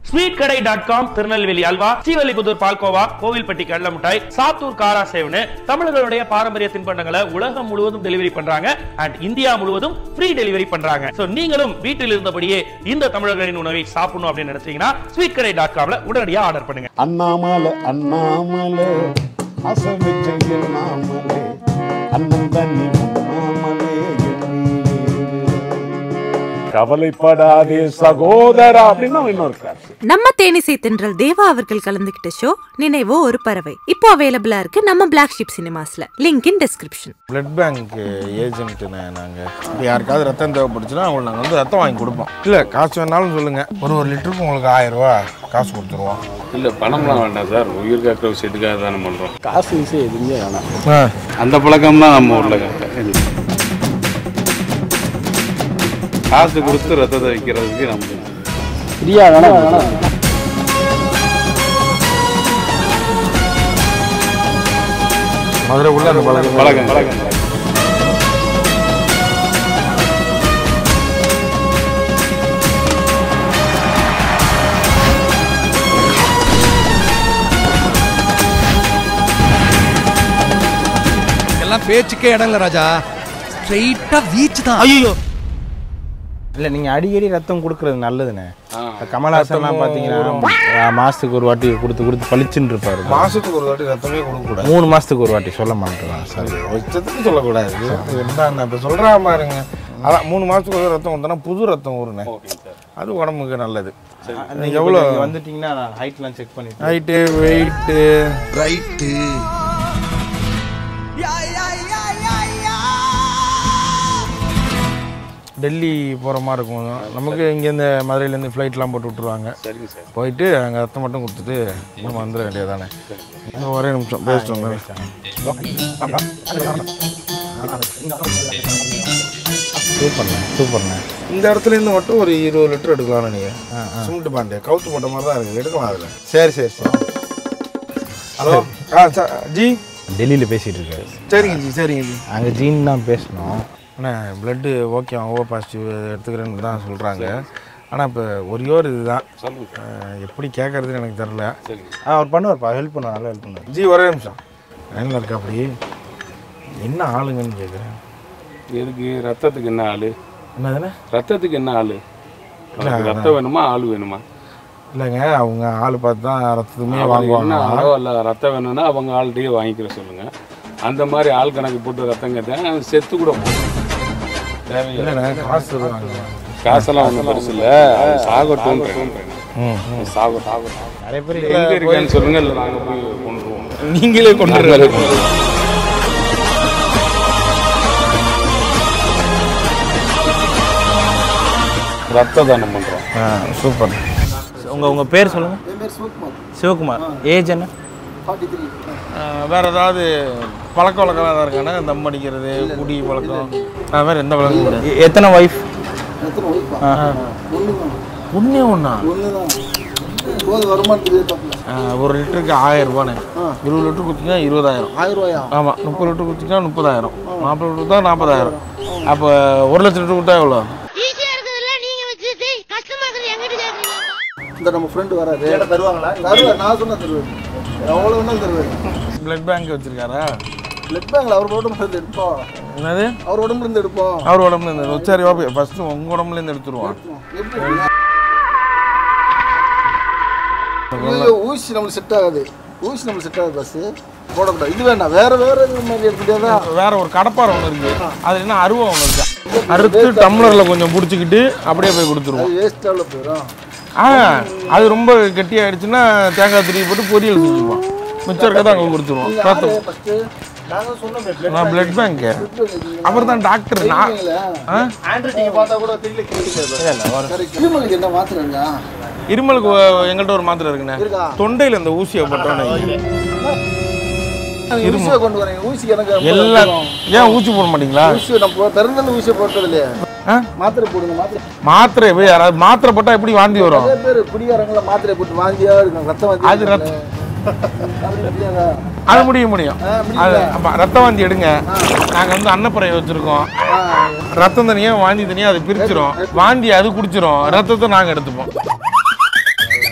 Sweet கடை dot com Tirunelveli halwa Srivilliputhur palkova Kovilpatti கடல மிட்டாய் சாத்தூர் காரா சேவனு தமிழர்களுடைய பாரம்பரிய தின்பண்டங்களை உலகம் முழுவதும் டெலிவரி பண்றாங்க அண்ட் இந்தியா முழுவதும் ஃப்ரீ டெலிவரி பண்றாங்க சோ நீங்களும் வீட்டில் இருந்தபடியே இந்த தமிழர்களின் உணவை சாப்பிடணும் அப்படின்னு நினைச்சீங்கன்னா ஸ்வீட் கடை டாட் காம்ல உடனடியாக ஆர்டர் பண்ணுங்க அண்ணாமலை அண்ணாமலை அசமிச்ச எண்ணாமலை அண்ணன் தண்ணி உண்ணாமலே எண்ணீரே. கவலைப்படாதே சகோதரா அப்படின்னு இன்னொரு கிளாஸ் நம்ம தேனிசை தென்றல் தேவா அவர்கள் கலந்துகிட்ட ஷோ நினைவோ ஒரு பறவை இப்போ அவைலபிளா இருக்கு நம்ம பிளாக் ஷிப் சினிமாஸ்ல link in description blood bank ஏஜென்ட்டுண்ணே நாங்கள் இப்போ யாருக்காவது ரத்தம் தேவைப்பட்டுச்சுன்னா அவங்களுக்கு நாங்கள் வந்து ரத்தம் வாங்கி கொடுப்போம் இல்லை காசு வேணாலும் சொல்லுங்கள் ஒரு ஒரு லிட்டருக்கு உங்களுக்கு ஆயிரம் ரூபா காசு கொடுத்துருவோம் இல்லை பணம்லாம் வேண்டாம் சார் உயிர் காக்கிற விஷயத்துக்காக தானே பண்ணுறோம் காசு விஷயம் எதுவுமே வேணாம் அந்த பழக்கம் தான் நம்ம ஊரில் காசு கொடுத்து ரத்தத்தை வைக்கிறதுக்கு நம்ம ஃப்ரீயா வேணாம் வேணாம் மதுரை உள்ள அந்த பழக்கம் பழக்கம் பழக்கம் எல்லாம் பேச்சுக்கே இடம் இல்லை ராஜா ஸ்ட்ரெயிட்டா வீச் தான் ஐயோ இல்லை நீங்கள் அடிக்கடி ரத்தம் கொடுக்கறது நல்லதுண்ணே இப்ப கமலஹாசன்லாம் பார்த்தீங்கன்னா மாதத்துக்கு ஒரு வாட்டி கொடுத்து கொடுத்து பளிச்சுன்னு இருப்பாரு மாதத்துக்கு ஒரு வாட்டி ரத்தமே கொடுக்கக்கூடாது மூணு மாதத்துக்கு ஒரு வாட்டி சொல்ல மாட்டேன் சார் இஷ்டத்துக்கு சொல்லக்கூடாது என்ன இப்போ சொல்கிறா பாருங்க அதான் மூணு மாதத்துக்கு ஒரு ரத்தம் கொடுத்தோன்னா புது ரத்தம் ஊறுனே அது உடம்புக்கு நல்லது நீங்கள் எவ்வளோ வந்துட்டீங்கன்னா நான் ஹைட்லாம் செக் பண்ணிட்டு ஹைட்டு வெயிட்டு ரைட்டு டெல்லி போகிற மாதிரி இருக்கும் நமக்கு இங்கேருந்து மதுரையிலேருந்து ஃப்ளைட்லாம் போட்டு விட்ருவாங்க சரிங்க சார் போயிட்டு அங்கே ரத்தம் மட்டும் கொடுத்துட்டு நம்ம வந்துட வேண்டியதானே இன்னும் ஒரே நிமிஷம் பேசிட்டு வந்தேன் சூப்பர்ண்ணே சூப்பர்ண்ணே இந்த இடத்துல இருந்து மட்டும் ஒரு இருபது லிட்டர் எடுக்கலாம் நீங்கள் சுமிட்டு பாண்டே கவுத்து போட்ட மாதிரி தான் இருக்குது எடுக்கலாம் அதில் சரி சரி சரி ஹலோ ஆ சார் ஜி டெல்லியில் பேசிகிட்டு இருக்காரு சரிங்க ஜி சரிங்க ஜி அங்கே ஜீன் தான் பேசணும் அண்ணா பிளட்டு ஓகே ஓ பாசிட்டிவ் எடுத்துக்கிறேன்னு தான் சொல்கிறாங்க ஆனால் இப்போ ஒரே ஒரு இதுதான் அஹ், எப்படி கேட்கறதுன்னு எனக்கு தெரில ஆ அவர் பண்ணுவார்ப்பா ஹெல்ப் பண்ணுவார் நல்லா ஹெல்ப் பண்ணுவார் ஜி ஒரே நிமிஷம் லைனில் இருக்கா அப்படி என்ன ஆளுங்கன்னு கேட்குறேன் எதுக்கு ரத்தத்துக்கு என்ன ஆளு என்னதுண்ணே ரத்தத்துக்கு என்ன ஆளு உனக்கு ரத்தம் வேணுமா ஆள் வேணுமா இல்லைங்க அவங்க ஆள் பார்த்து தான் ரத்தத்துமே அவங்க என்ன வாங்குவாங்க ஆளோ இல்லை ரத்தம் வேணும்னா அவங்க ஆள்கிட்டயே வாங்கிக்கிற சொல்லுங்க அந்த மாதிரி ஆள் கணக்கு போட்டு ரத்தம் கேட்டேன் செத்து கூட போகும் தேவையில்லை இல்லைண்ணே காசு தருவாங்க காசெல்லாம் ஒன்றும் பெருசு இல்லை அது சாகட்டும் ம் சாகும் சாகும் நிறைய பேர் எங்க இருக்கேன்னு சொல்லுங்க இல்லை நாங்கள் போய் கொண்டுருவோம் நீங்களே கொண்டு ரத்த தானம் பண்ணுறோம் ஆ சூப்பர் உங்கள் உங்கள் பேர் சொல்லுங்கள் சிவகுமார் ஏஜ் என்ன வேற ஏதாவது பழக்க வழக்கம் ஏதாவது இருக்காண்ணா தம் அடிக்கிறது குடி பழக்கம் ஆ, வேற எந்த பழக்கம் கிடையாது எத்தனை ஒய்ஃப் ஒன்றே ஒன்றா ஒரு லிட்டருக்கு ஆயிரம் ரூபாண்ணே இருபது லிட்டர் கொடுத்தீங்கன்னா இருபதாயிரம் ஆயிரம் ரூபாயா ஆமாம் முப்பது லிட்டர் கொடுத்தீங்கன்னா முப்பதாயிரம் நாற்பது லிட்டர் தான் நாற்பதாயிரம் அப்போ ஒரு லட்சம் லிட்டர் கொடுத்தா எவ்வளோ ஈஸியா இருக்குதுல்ல நீங்க வச்சுட்டு கஷ்டமா இருக்குது எங்கிட்ட கேக்குறீங்க இந்த நம்ம ஃப்ரெண்டு வராது தருவாங்களா தருவார் நான் சொன்னா தருவார் எவ்வளோ வேணாலும் தருவார் பிளட் பேங்க் வச்சிருக்காரா பிளட் பேங்க்ல அவர் உடம்புல இருந்து எடுப்போம் என்னது அவர் உடம்புல இருந்து எடுப்போம் அவர் உடம்புல இருந்து சரி ஓகே ஃபர்ஸ்ட் உங்க உடம்புல இருந்து எடுத்துருவோம் எப்படி ஐயோ, ஊசி நம்மளுக்கு செட் ஆகாது ஊசி நம்மளுக்கு செட் ஆகாது பஸ் போடக்கூடாது இது வேண்டாம் வேற வேற இது மாதிரி எடுக்க முடியாதா வேற ஒரு கடப்பாறை ஒன்று இருக்கு அது என்ன அருவா ஒன்று இருக்கு அறுத்து டம்ளர்ல கொஞ்சம் பிடிச்சிக்கிட்டு அப்படியே போய் கொடுத்துருவோம் அது வேஸ்ட் எவ்வளோ போயிடும் ஆ அது ரொம்ப கெட்டியாயிடுச்சுன்னா தேங்காய் திருப்பி போட்டு பொரியல் செஞ்சுப்போம் மிச்சம் இருக்கதான் அங்கே கொடுத்துருவோம் பார்த்து ஃபஸ்ட்டு நாங்கள் சொன்னோம் நான் பிளட் பேங்க் அவர் தான் டாக்டர் நான் ஆ? ஆண்ட்ராய்ட் நீங்கள் பார்த்தா கூட தெரியல கேட்டுக்காது திருமலுக்கு என்ன மாத்திரங்க இருமலுக்கு ஒ- எங்கள்கிட்ட ஒரு மாத்திரை இருக்குண்ணே இருக்கா? தொண்டையில் இந்த ஊசியை போட்டோன்னே ஊசியை கொண்டு வரீங்க ஊசிக்கு எனக்கு ரொம்ப எல்லாம் தூரம். ஏன் ஊசி போட மாட்டீங்களா ஊசி நம்ம பிறந்தல ஊசியை போட்டது இல்லையா ஆ? மாத்திரை போடுங்க மாத்திரை மாத்திரை போய் யாராவது மாத்திரை போட்டால் எப்படி வாந்தி வரும் நிறைய பேர் குடிகாரங்கள மாத்திரை போட்டு வாந்தியா இருக்கும் ரத்தம் வாந்தி அது ரத்த- அது முடியாதா? அது முடியும் முடியும் ஆ, முடியுதா? அது அப்ப ரத்த வாந்தி எடுங்க நாங்கள் வந்து அன்னப்பறை வச்சிருக்கோம் ஆ, ரத்தம் தனியாக வாந்தி தனியாக அது பிரிச்சிரும் வாந்தி அது குடிச்சிரும் ரத்தத்தை நாங்கள் எடுத்துப்போம்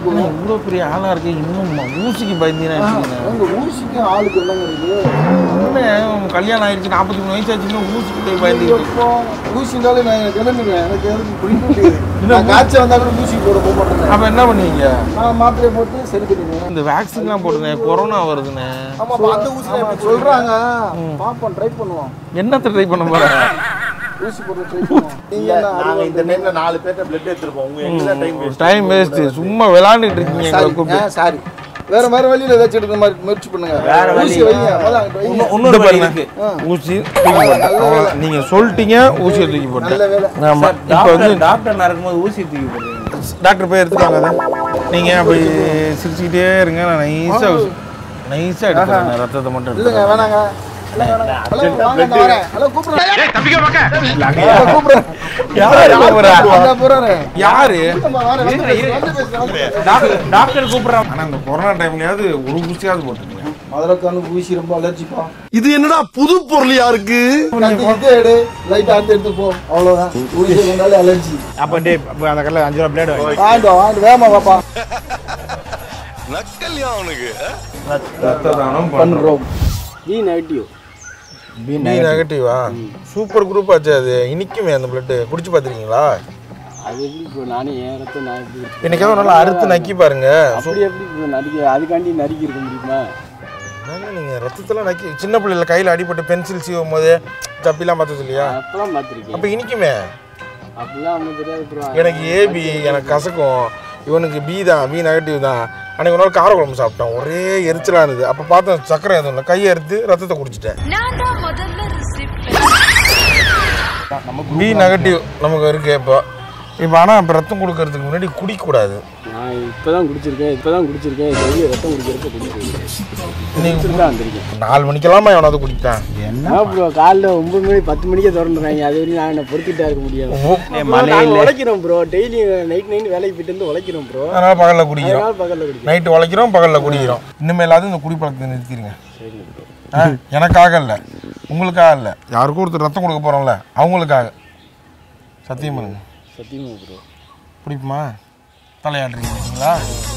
போடுவோம் இவ்வளோ பெரிய ஆளாக இருக்கு இன்னும் ஊசிக்கு பயந்தீங்கன்னா உங்க ஊசிக்கு ஆளுக்கு என்னங்க இருக்கு கல்யாணம் ஆயிடுச்சு நாற்பத்தி மூணு வயசு ஆச்சு இன்னும் ஊசிக்கு போய் பயந்துக்கிட்டு இப்போ ஊசினாலே நான் கிளம்பிடுவேன் எனக்கு எதுக்கு பிடிக்க முடியாது நான் காய்ச்சல் வந்தா கூட ஊசி போட போக மாட்டேன் அப்போ என்ன பண்ணுவீங்க நான் மாத்திரையை போட்டு சரி பண்ணிடுவேன் இந்த வேக்சின்லாம் போட்டுனே கொரோனா வருதுண்ணே ஆமா அந்த ஊசி சொல்றாங்க பாப்போம் ட்ரை பண்ணுவோம் என்னத்தை ட்ரை பண்ண போகிறேன் ஊசி போட்டு ட்ரை பண்ணுவோம் நீங்க என்ன நாங்க இந்த டைம்ல நாலு பேர்ட்ட பிளட் எடுத்துருப்போம் உங்க எங்க டைம் டைம் வேஸ்ட் சும்மா விளாண்டுட்டு இருக்கீங்க எங்களை கூப்பிட்டு சாரி வேற வேற வழியில ஏதாச்சும் எடுக்கிற மாதிரி முயற்சி பண்ணுங்க வேற ஊசி வைங்க முதல்ல அங்கிட்டு வைங்க இன்னொரு பாருங்க ஊசி தூக்கி போட்டு. அவ்வளவுதான். நீங்க சொல்லிட்டீங்க ஊசியை தூக்கி போட்டு நல்ல வேலை ஆமா இப்போ வந்து டாக்டர் நடக்கும்போது ஊசி தூக்கி போடுறீங்க டாக்டர் போய் எடுத்துக்காங்க அதை நீங்க அப்படி சிரிச்சுக்கிட்டே இருங்க நான் நைஸா நைஸா எடுத்துறேன் ரத்தத்தை மட்டும் இல்லைங்க எடுத்துறேன் வேணாங்க இல்ல, வேணாங்க. ஹலோ, வாங்க, நான் வரேன். ஹலோ, கூப்பிடுறேன். ஹலோ, கூப்பிடுறேன். யாரு கூப்பிடுறா? நான் போறேன். யாரு ஆமா, வரேன். வந்து பேசுறேன், வந்து பேசுறேன், வந்து பேசுறேன். டாக்டர் டாக்டர் கூப்பிடுறான் ஆனா இந்த கொரோனா டைம்லயாவது ஒரு ஊசியாவது போட்டுருங்க மதுரைக்காரனுக்கு ஊசி ரொம்ப அலர்ஜிப்பா இது என்னடா புது பொருளியா இருக்கு கத்தி இது எடு லைட் ஆத்து எடுத்து போ அவ்வளவுதான் ஊசி கொண்டாலே அலர்ஜி அப்போ டே அப்போ அந்த கல்ல அஞ்சு ரூபா பிளேடு வாங்கி வாங்கிட்டு வா, வாங்கிட்டு வேமா பாப்பா நக்கல்யா அவனுக்கு ரத்த தானம் பண்றோம் பண்றோம் பி நெகட்டிவ் பி நெகட்டிவா சூப்பர் குரூப் ஆச்சு அது இனிக்குமே அந்த பிளட் குடிச்சு பாத்துருக்கீங்களா அது எப்படி ப்ரோ நானே ஏன் ரத்த நான் எப்படி எடுத்து- இன்னைக்காவது நல்லா அறுத்து நக்கி பாருங்க அப்படி எப்படி ப்ரோ நடிக்க அதுக்காண்டி நறுக்கி இருக்க முடியுமா என்னங்க நீங்க ரத்தத்தெல்லாம் நக்கி சின்ன பிள்ளைல கையில அடிபட்டு பென்சில் சீவும் போது தப்பிலாம் பார்த்தது இல்லையா அப்பெல்லாம் பார்த்துருக்கேன் அப்ப இனிக்குமே அப்படிலாம் ஒன்றும் தெரியாது ப்ரோ எனக்கு ஏபி எனக்கு கசக்கும் இவனுக்கு பி தான் பி நெகட்டிவ் தான் அன்னைக்கு ஒரு நாள் கார குழம்பு சாப்பிட்டேன் ஒரே எரிச்சலா இருந்தது அப்ப பார்த்தேன் சக்கரை எதுவும் இல்லை கையை எடுத்து ரத்தத்தை குடிச்சிட்டேன் பி நெகட்டிவ் நமக்கு இருக்கு இப்போ இப்போ ஆனால் இப்போ ரத்தம் கொடுக்கறதுக்கு முன்னாடி குடிக்கக்கூடாது நான் இப்போ தான் குடிச்சிருக்கேன் இப்போ தான் குடிச்சிருக்கேன் டெய்லி ரத்தம் குடிக்கிறப்ப குடிச்சிருக்கேன் நீங்க தான் வந்திருக்கேன் நாலு மணிக்கெல்லாமா எவனாவது குடித்தான் என்ன ப்ரோ காலைல ஒன்பது மணி பத்து மணிக்கே திறந்துடுறாங்க அது வரையும் நான் என்ன பொறுத்துட்டா இருக்க முடியாது நாங்கள் உழைக்கிறோம் ப்ரோ டெய்லி நைட் நைட் வேலைக்கு போயிட்டு வந்து உழைக்கிறோம் ப்ரோ அதனால பகலில் குடிக்கிறோம் அதனால பகலில் குடிக்கிறோம் நைட்டு உழைக்கிறோம் பகலில் குடிக்கிறோம் இனிமேலாவது இந்த குடிப்பழக்கத்தை நிறுத்திடுங்க ஆ, எனக்காக இல்லை உங்களுக்காக இல்லை யாருக்கும் ஒருத்தர் ரத்தம் கொடுக்க போகிறோம்ல அவங்களுக்காக சத்தியம் பண்ணுங்க சத்தியமா ப்ரோ பிடிக்குமா தலையாடுறீங்களா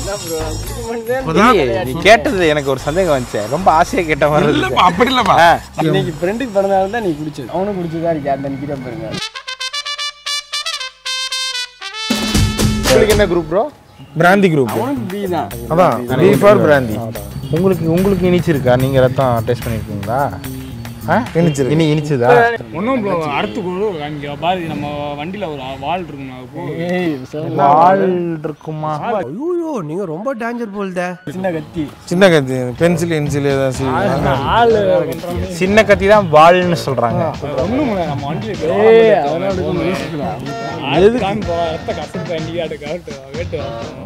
நீ கேட்டது எனக்கு ஒரு சந்தேகம் வந்துச்சு ரொம்ப ஆசையா கேட்ட மாதிரி இருக்கு. இல்லைப்பா அப்படி இல்லைப்பா இன்னைக்கு ஃப்ரெண்டுக்கு பிறந்தாலும் தான் நீ குடிச்சது அவனும் குடிச்சதா இருக்கு அந்த நிற்கிறேன் பாருங்க உங்களுக்கு என்ன குரூப் ப்ரோ பிராந்தி குரூப் அவனுக்கு பி தான் அதான் பி ஃபார் பிராந்தி உங்களுக்கு உங்களுக்கு இனிச்சிருக்கா நீங்க ரத்தம் டெஸ்ட் பண்ணிருக்கீங்களா ஆ இனிச்சிருக்கு. இனி இனிச்சுதா ஒன்றும் ப்ரோ அடுத்து கூட இங்கே பாரு நம்ம வண்டியில் ஒரு வால் இருக்கும் அது போ வால் இருக்குமா ஐயோ நீங்க ரொம்ப டேஞ்சர் போல்த சின்ன கத்தி சின்ன கத்தி பென்சில் இன்சில் ஏதாவது செய்வீங்க ஆள் சின்ன கத்தி தான் வால்னு சொல்றாங்க ஒன்றும் நம்ம வண்டியில் ஏய் அதெல்லாம் எடுத்து யோசிக்கலாம் எதுக்கு ரத்த கசப்பு வண்டிக்காட்டு கரெக்ட் வேட்டு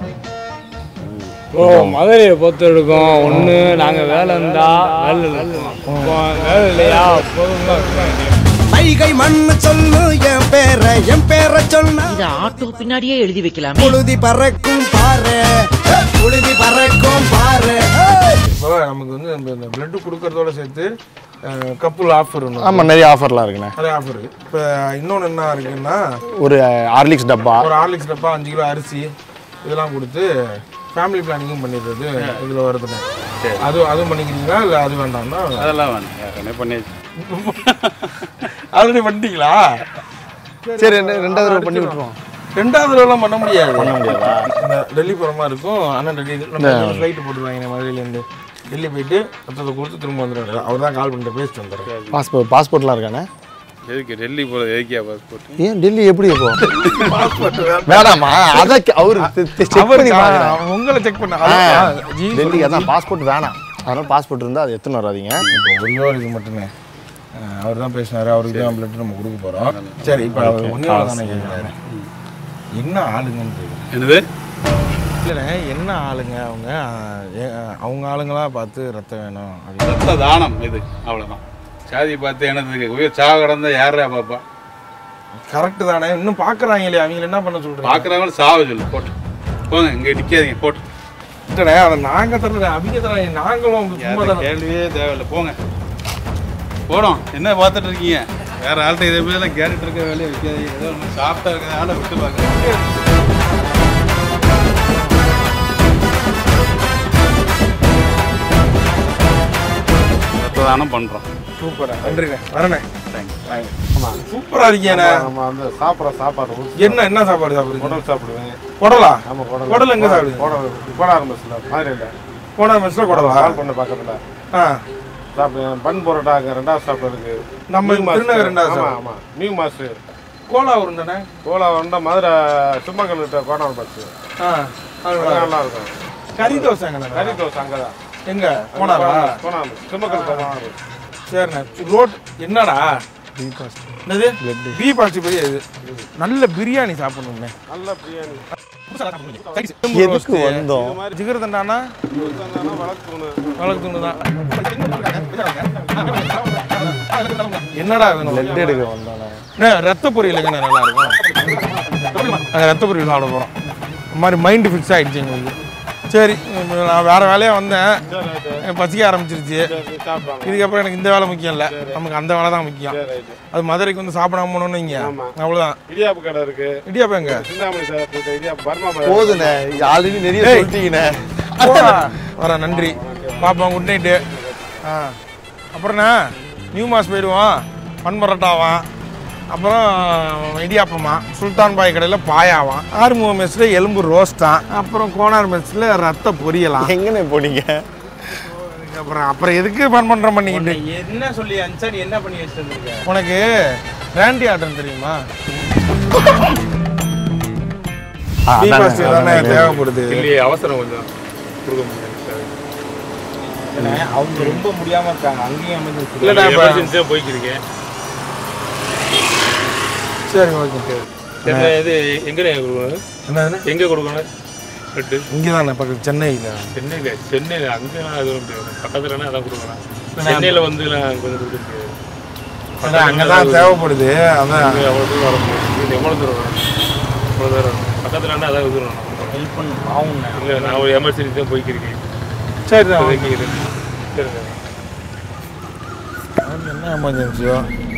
ஓ மதுரையை பொறுத்த எடுக்கும் ஒன்று நாங்கள் வேலை இருந்தா வேலை இருப்போம் இப்போ வேலை இல்லையா போதும்னா மைகை மண்ணு சொல்லு என் பேர என் பேர சொன்னா இத ஆட்டோ பின்னாடியே எழுதி வைக்கலாமே புழுதி பறக்கும் பாரு புழுதி பறக்கும் பாரு இப்போ நமக்கு வந்து நம்ம இந்த பிளட் கொடுக்கறதோட சேர்த்து கப்புல் ஆஃபர் ஒன்று ஆமா நிறைய ஆஃபர்லாம் இருக்குண்ணே அதே ஆஃபர் இப்போ இன்னொன்று என்ன இருக்குன்னா ஒரு ஹார்லிக்ஸ் டப்பா ஒரு ஹார்லிக்ஸ் டப்பா அஞ்சு கிலோ அரிசி இதெல்லாம் கொடுத்து ஃபேமிலி பிளானிங்கும் பண்ணிடுறது இதில் வருதுண்ணே அது அதுவும் பண்ணிக்கிறீங்களா இல்லை அது வேண்டாம்னா அதெல்லாம் வேணும் ஏற்கனவே பண்ணியாச்சு ஆல்ரெடி பண்ணிட்டீங்களா சரி ரெண்டு- ரெண்டாவது தடவை பண்ணி விட்டுருவோம் ரெண்டாவது தடவைலாம் பண்ண முடியாது பண்ண முடியாதா இந்த டெல்லி போகிற மாதிரி இருக்கும் ஆனால் டெல்லி நம்ம ஃப்ளைட்டு போட்டுருவாங்க மதுரையிலேருந்து டெல்லி போயிட்டு ரத்தத்தை கொடுத்து திரும்ப வந்துடுறாரு அவர் தான் கால் பண்ணிட்டு பேசிட்டு வந்துடுறாரு பாஸ்போர்ட் பாஸ்போர்ட்லாம் இருக்கானே எதுக்கு டெல்லி போகிறது எதுக்கியா பாஸ்போர்ட் ஏன் டெல்லி எப்படி இருக்கும் வேணாமா அதை அவரு செக் பண்ணி பாக்குறேன். அவர் உங்களை செக் பண்ண ஆ, அதான் ஜி டெல்லிக்கு அதான் பாஸ்போர்ட் வேணாம் அதனால பாஸ்போர்ட் இருந்தால் அது எத்தனை வராதீங்க இப்போ ஒரே ஒரு இது மட்டுமே அவர் தான் பேசினாரு அவருக்கு தான் பிளட் நம்ம கொடுக்க போகிறோம் சரி இப்போ அவர் ஒன்றே தானே கேட்குறாரு என்ன ஆளுங்கன்னு கேட்குறேன் என்னது இல்லைண்ணே என்ன ஆளுங்க அவங்க ஏ- அவங்க ஆளுங்களா பார்த்து ரத்தம் வேணும் அப்படின்னு ரத்த தானம் இது அவ்வளோதான் சாதி பார்த்து எனக்கு உயிர் சாக கிடந்தா யாரா பாப்பா கரெக்டு தானே இன்னும் பார்க்குறாங்க இல்லையா அவங்க என்ன பண்ண சொல்கிறேன் பார்க்குறவங்களும் சாவ சொல்லு போட்டு போங்க இங்கே நிற்காதீங்க போட்டு இல்லைண்ணே அதை நாங்கள் தரல அவங்க தராங்க நாங்களும் அவங்க சும்மா யாரும் தானே கேள்வியே தேவையில்லை போங்க போடும் என்ன பார்த்துட்டு இருக்கீங்க வேற ஆள்கிட்ட இதே மாதிரி கேரட் இருக்க வேலையை வைக்காதீங்க ஏதோ ஒன்று சாப்பிட்டா இருக்கிறதால விட்டு பார்க்க ரத்ததானம் பண்ணுறோம் சூப்பரா நன்றிண்ணே வரண்ணே சூப்பரா இருக்கேண்ணே நம்ம வந்து சாப்பிட்ற சாப்பாடு என்ன என்ன சாப்பாடு சாப்பிடுறீங்க குடல் சாப்பிடுவேன் குடலா ஆமா குடல் குடல் எங்க சாப்பிடுங்க குடல் கோடார் மெஸ்ல மதுரையில் போன மெஸ்ல குடலா கால் பண்ண பக்கத்தில் ஆ சாப்பிடுவேன் பன் பரோட்டா அங்கே ரெண்டாவது ஸ்டாப்ல இருக்கு நம்ம நியூ மாஸ் திருநகர் ரெண்டாவது ஆமா stop. ஆமா நியூ மாஸ் கோலா உருண்டனே கோலா வந்தா மதுரை சிம்மக்கல்லுட்ட கோடார் பஸ் ஆ நல்லா இருக்கும் கறி தோசை எங்கண்ணே கறி தோசை அங்கே தான் எங்க போனாரா கோனார் சிம்மக்கல் கோனார் சரிண்ணே ரோட் என்னடா என்னது பீ பாஸ்ட் பெரிய இது நல்ல பிரியாணி சாப்பிடணும்ண்ணே நல்ல பிரியாணி எதுக்கு வந்தோம் ஜிகர் தண்டானா வழக்கு தூணு வழக்கு தூணு தான் என்னடா வேணும் லெட் எடுக்க வந்தானே அண்ணே, ரத்த பொரியல் எங்க நல்லா இருக்கும் நாங்கள் ரத்த பொரியல் சாப்பிட போகிறோம் இந்த மாதிரி மைண்டு ஃபிக்ஸ் ஆகிடுச்சு எங்களுக்கு சரி இப்ப நான் வேற வேலையாக வந்தேன் எனக்கு பசிக்க ஆரம்பிச்சிருச்சு இதுக்கப்புறம் எனக்கு இந்த வேலை முக்கியம் இல்லை நமக்கு அந்த வேலை தான் முக்கியம் அது மதுரைக்கு வந்து சாப்பிடாம போனோம்னு வைங்க அவ்வளோதான் இடியாப்பு கடை இருக்கு இடியாப்பம் எங்க சிந்தாமணி சார் போட்டு இடியாப்பு பர்மா போதுண்ணே ஆல்ரெடி நிறைய ஏய். சொல்லிட்டீங்கண்ணே வரேன் நன்றி பாப்போம் குட் நைட்டு ஆ அப்புறம்ண்ணா நியூ மாஸ் போயிடுவோம் பன் பரோட்டாவான் அப்புறம் இடியாப்பமா சுல்தான் பாய் கடையில் பாயாவான் ஆறுமுக மெஸ்ஸில் எலும்பு ரோஸ்டான் அப்புறம் கோனார் மெஸ்ஸில் ரத்த பொரியலாம் எங்கண்ணே போனீங்க அப்புறம் அப்புறம் எதுக்கு ஃபன் பண்ணுற பண்ணிக்கிட்டு என்ன சொல்லி அனுப்பிச்சா நீ என்ன பண்ணி வச்சிருந்திருக்க உனக்கு ரேண்டி ஆட்டம் தெரியுமா ஆ, டீ அதானே, பாஸ்ட் தானே அதானே. தேவைப்படுது இல்லையே அவசரம் கொஞ்சம் கொடுக்க முடியாது அவங்க ரொம்ப முடியாம இருக்காங்க அங்கேயும் எமர்ஜென்சி இல்லைடா இப்போ எமர்ஜென்சியாக போய்க்கிருக்கேன் சரி ஓகே என்ன இது எங்கே கொடுக்கணும் என்னதுண்ணே எங்கே கொடுக்கணும் பெட்டு இங்கே தானே பக்கத்து சென்னையில் சென்னையில் சென்னையில் அங்கெல்லாம் அது முடியாது பக்கத்துலனா அதான் கொடுக்கலாம் சென்னையில் வந்து நான் கொஞ்சம் கொடுக்க முடியாது அங்கே தான் தேவைப்படுது அதான் அங்கே அவ்வளோ தூரம் வர முடியாது இது எவ்வளோ தூரம் வரும் அவ்வளோ தூரம் வரும் பக்கத்துலனா அதான் இது வரும் ஹெல்ப் பண்ண பாவம் இல்லை நான் ஒரு எமர்ஜென்சி தான் போய்க்கிருக்கேன் சரி தான் இப்போதைக்கு இது. சரிங்க என்ன எமர்ஜென்சியோ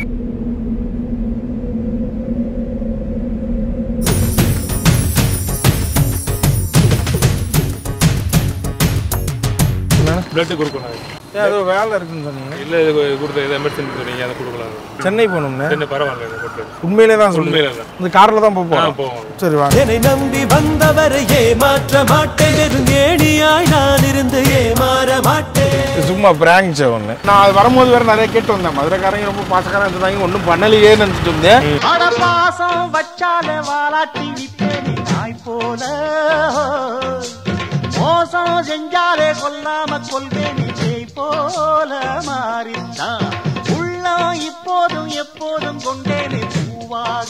பிளட்டு கொடுக்கணும் ஏதோ வேலை இருக்குன்னு சொன்னீங்க இல்லை இது கொடுத்த இது எமர்ஜென்சி சொன்னீங்க அதை கொடுக்கலாம் சென்னை போகணும்னே என்ன பரவாயில்ல இது கொடுத்தது உண்மையிலே தான் சொல்லுங்க உண்மையில இல்லை இந்த காரில் தான் போக ஆ போகிறோம் போவோம் சரி வாங்க என்னை நம்பி வந்தவரை ஏமாற்ற மாட்டேன் நெருங்கேணியாய் நான் இருந்து ஏமாற மாட்டேன் இது சும்மா பிராங்க் ஷோ ஒன்று நான் அது வரும்போது வேற நிறைய கேட்டு வந்தேன் மதுரைக்காரங்க ரொம்ப பாசக்காரங்க இருந்தாங்க ஒன்றும் பண்ணலையே நினச்சிட்டு இருந்தேன் அட பாசம் வச்சால வாலாட்டி விப்பேனி நாய் போல மோசம் செஞ்சாலே கொல்லாம கொள்வேனி ஜெய் போல மாறித்தான் உள்ளம் இப்போதும் எப்போதும் கொண்டேனே பூவாக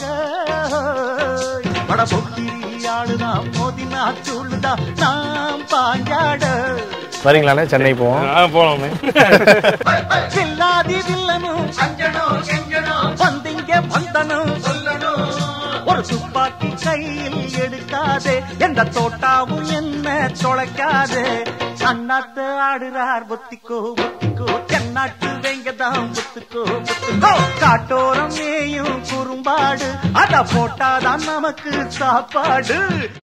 பட பொக்கிரியாடுதான் மோதினா சொல்லுதான் நாம் பாஞ்சாட வரீங்களாண்ணே சென்னை போவோம் ஆ போகலாமே வில்லாதி வில்லனும் அஞ்சனும் செஞ்சனும் வந்திங்க வந்தனும் சொல்லணும் ஒரு துப்பாக்கி கையில் எடுக்காதே எந்த தோட்டாவும் என்ன தொலைக்காதே அண்ணாத்து ஆடுறார் ஒத்திக்கோ ஒத்திக்கோ தென்னாட்டு வெங்கதான் புத்துக்கோ புத்துக்கோ காட்டோரம் மேயும் குறும்பாடு அத போட்டாதான் நமக்கு சாப்பாடு